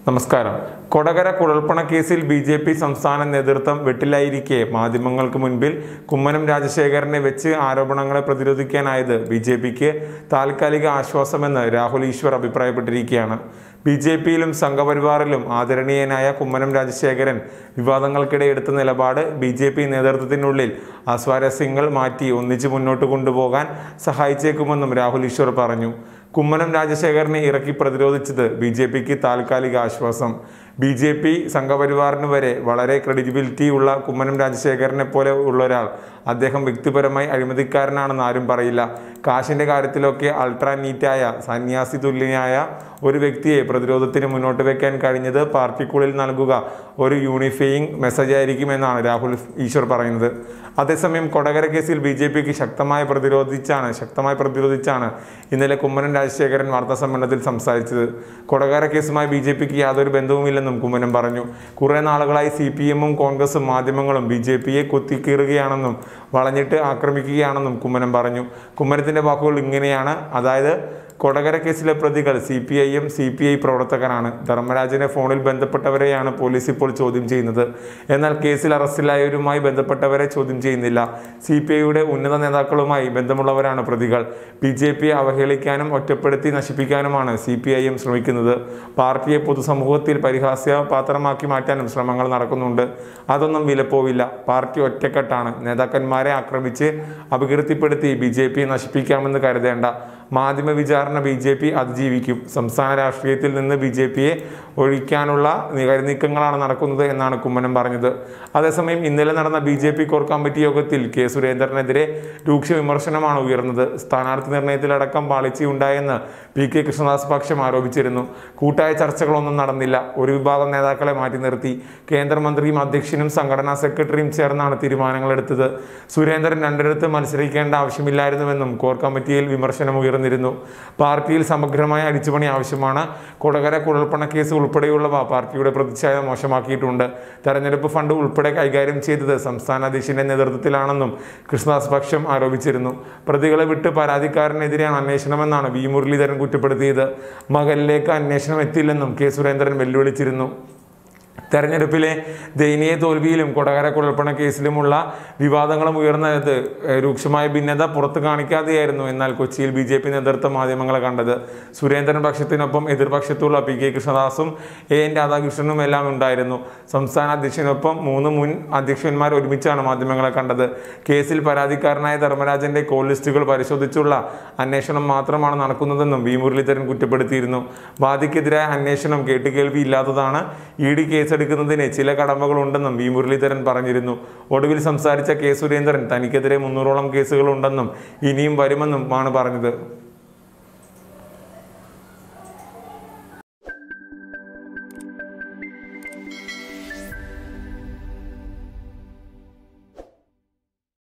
നമസ്കാരം കൊടകര കുഴൽപ്പണ കേസിൽ B J P സംസ്ഥാന നേതൃത്വം വെട്ടിലായിരിക്കെ മാധ്യമങ്ങൾക്ക് മുൻപിൽ കുമ്മനം രാജശേഖരനെ വെച്ച് ആരോപണങ്ങളെ പ്രതിരോധിക്കാനായത് ബി ജെ പിക്ക് താൽക്കാലിക ആശ്വാസമെന്ന് രാഹുൽ ഈശ്വർ അഭിപ്രായപ്പെട്ടിരിക്കുകയാണ് ബി ജെ പിയിലും സംഘപരിവാറിലും ആദരണീയനായ കുമ്മനം രാജശേഖരൻ വിവാദങ്ങൾക്കിടെ എടുത്ത നിലപാട് ബി ജെ പി നേതൃത്വത്തിനുള്ളിൽ അസ്വാരസ്യങ്ങൾ മാറ്റി ഒന്നിച്ച് മുന്നോട്ട് കൊണ്ടുപോകാൻ സഹായിച്ചേക്കുമെന്നും രാഹുൽ ഈശ്വർ പറഞ്ഞു കുമ്മനം രാജശേഖരനെ ഇറക്കി പ്രതിരോധിച്ചത് ബി ജെ പിക്ക് താൽക്കാലിക ആശ്വാസം ബി ജെ പി സംഘപരിവാറിന് വരെ വളരെ ക്രെഡിബിലിറ്റി ഉള്ള കുമ്മനം രാജശേഖരനെ പോലെ ഉള്ള ഒരാൾ അദ്ദേഹം വ്യക്തിപരമായി അഴിമതിക്കാരനാണെന്ന് ആരും പറയില്ല കാശിന്റെ കാര്യത്തിലൊക്കെ അൾട്രാ നീറ്റായ സന്യാസി തുല്യനായ ഒരു വ്യക്തിയെ പ്രതിരോധത്തിന് മുന്നോട്ട് വെക്കാൻ കഴിഞ്ഞത് പാർട്ടിക്കുള്ളിൽ നൽകുക ഒരു യൂണിഫൈയിങ് മെസ്സേജ് ആയിരിക്കുമെന്നാണ് രാഹുൽ ഈശ്വർ പറയുന്നത് അതേസമയം കൊടകര കേസിൽ ബി ജെ പിക്ക് ശക്തമായി പ്രതിരോധിച്ചാണ് ശക്തമായി പ്രതിരോധിച്ചാണ് ഇന്നലെ കുമ്മനം രാജശേഖരൻ വാർത്താ സമ്മേളനത്തിൽ സംസാരിച്ചത് കൊടകര കേസുമായി ബി ജെ പിക്ക് യാതൊരു ബന്ധവുമില്ലെന്നും കുമ്മനം പറഞ്ഞു കുറേ നാളുകളായി സി പി എമ്മും കോൺഗ്രസും മാധ്യമങ്ങളും ബി ജെ പിയെ കുത്തിക്കീറുകയാണെന്നും വളഞ്ഞിട്ട് ആക്രമിക്കുകയാണെന്നും കുമ്മനം പറഞ്ഞു കുമ്മനത്തിന്റെ വാക്കുകൾ ഇങ്ങനെയാണ് അതായത് കൊടകര കേസിലെ പ്രതികൾ C P I M C P I പ്രവർത്തകരാണ് ധർമ്മരാജനെ ഫോണിൽ ബന്ധപ്പെട്ടവരെയാണ് പോലീസ് ഇപ്പോൾ ചോദ്യം ചെയ്യുന്നത് എന്നാൽ കേസിൽ അറസ്റ്റിലായവരുമായി ബന്ധപ്പെട്ടവരെ ചോദ്യം ചെയ്യുന്നില്ല സി പി ഐയുടെ ഉന്നത നേതാക്കളുമായി ബന്ധമുള്ളവരാണ് പ്രതികൾ ബി ജെ പിയെ അവഹേളിക്കാനും ഒറ്റപ്പെടുത്തി നശിപ്പിക്കാനുമാണ് സി പി ഐ എം ശ്രമിക്കുന്നത് പാർട്ടിയെ പൊതുസമൂഹത്തിൽ പരിഹാസ്യപാത്രമാക്കി മാറ്റാനും ശ്രമങ്ങൾ നടക്കുന്നുണ്ട് അതൊന്നും വിലപ്പോവില്ല പാർട്ടി ഒറ്റക്കെട്ടാണ് നേതാക്കന്മാരെ ആക്രമിച്ച് അപകീർത്തിപ്പെടുത്തി ബി ജെ പിയെ നശിപ്പിക്കാമെന്ന് കരുതേണ്ട മാധ്യമ വിചാരണ ബി ജെ പി അതിജീവിക്കും സംസ്ഥാന രാഷ്ട്രീയത്തിൽ നിന്ന് ബി ജെ പിയെ ഒഴിക്കാനുള്ള നീക്കങ്ങളാണ് നടക്കുന്നത് എന്നാണ് കുമ്മനം പറഞ്ഞത് അതേസമയം ഇന്നലെ നടന്ന B J P core committee യോഗത്തിൽ കെ സുരേന്ദ്രനെതിരെ രൂക്ഷ വിമർശനമാണ് ഉയർന്നത് സ്ഥാനാർത്ഥി നിർണയത്തിലടക്കം പാളിച്ചയുണ്ടായെന്ന് പി കെ കൃഷ്ണദാസ് പക്ഷം ആരോപിച്ചിരുന്നു കൂട്ടായ ചർച്ചകളൊന്നും നടന്നില്ല ഒരു വിഭാഗം നേതാക്കളെ മാറ്റി നിർത്തി കേന്ദ്രമന്ത്രിയും അധ്യക്ഷനും സംഘടനാ സെക്രട്ടറിയും ചേർന്നാണ് തീരുമാനങ്ങളെടുത്തത് സുരേന്ദ്രൻ രണ്ടിടത്ത് മത്സരിക്കേണ്ട ആവശ്യമില്ലായിരുന്നുവെന്നും കോർ കമ്മിറ്റിയിൽ വിമർശനം ഉയർന്നിരുന്നു പാർട്ടിയിൽ സമഗ്രമായ അടിച്ചുപണി ആവശ്യമാണ് കൊടകര കുഴൽപ്പണ കേസ് ഉൾപ്പെടെയുള്ളവ പാർട്ടിയുടെ പ്രതിച്ഛായ മോശമാക്കിയിട്ടുണ്ട് തെരഞ്ഞെടുപ്പ് ഫണ്ട് ഉൾപ്പെടെ കൈകാര്യം ചെയ്തത് സംസ്ഥാന അധ്യക്ഷന്റെ നേതൃത്വത്തിലാണെന്നും കൃഷ്ണദാസ് പക്ഷം ആരോപിച്ചിരുന്നു പ്രതികളെ വിട്ട് പരാതിക്കാരനെതിരെയാണ് അന്വേഷണമെന്നാണ് വി മുരളീധരൻ കുറ്റപ്പെടുത്തിയത് മകനിലേക്ക് അന്വേഷണം എത്തില്ലെന്നും കെ സുരേന്ദ്രൻ വെല്ലുവിളിച്ചിരുന്നു തെരഞ്ഞെടുപ്പിലെ ദയനീയ തോൽവിയിലും കൊടകര കുഴൽപ്പണ കേസിലുമുള്ള വിവാദങ്ങളും ഉയർന്നത് ഏഹ്, രൂക്ഷമായ ഭിന്നത പുറത്തു കാണിക്കാതെയായിരുന്നു എന്നാൽ കൊച്ചിയിൽ ബി ജെ പി നേതൃത്വ മാധ്യമങ്ങളെ കണ്ടത് സുരേന്ദ്രൻ പക്ഷത്തിനൊപ്പം എതിർപക്ഷത്തുള്ള പി കെ കൃഷ്ണദാസും എ എൻ രാധാകൃഷ്ണനും എല്ലാം ഉണ്ടായിരുന്നു സംസ്ഥാന അധ്യക്ഷനൊപ്പം മൂന്ന് മുൻ അധ്യക്ഷന്മാർ ഒരുമിച്ചാണ് മാധ്യമങ്ങളെ കണ്ടത് കേസിൽ പരാതിക്കാരനായ ധർമ്മരാജന്റെ കോൾ ലിസ്റ്റുകൾ പരിശോധിച്ചുള്ള അന്വേഷണം മാത്രമാണ് നടക്കുന്നതെന്നും വി മുരളീധരൻ കുറ്റപ്പെടുത്തിയിരുന്നു വാദിക്കെതിരായ അന്വേഷണം കേട്ടുകേൾവി ഇല്ലാത്തതാണ് ഇ ഡി കേസെടുക്കുന്നതിന് ചില കടമകളുണ്ടെന്നും വി മുരളീധരൻ പറഞ്ഞിരുന്നു ഒടുവിൽ സംസാരിച്ച കെ സുരേന്ദ്രൻ തനിക്കെതിരെ മുന്നൂറോളം കേസുകളുണ്ടെന്നും ഇനിയും വരുമെന്നും ആണ് പറഞ്ഞത്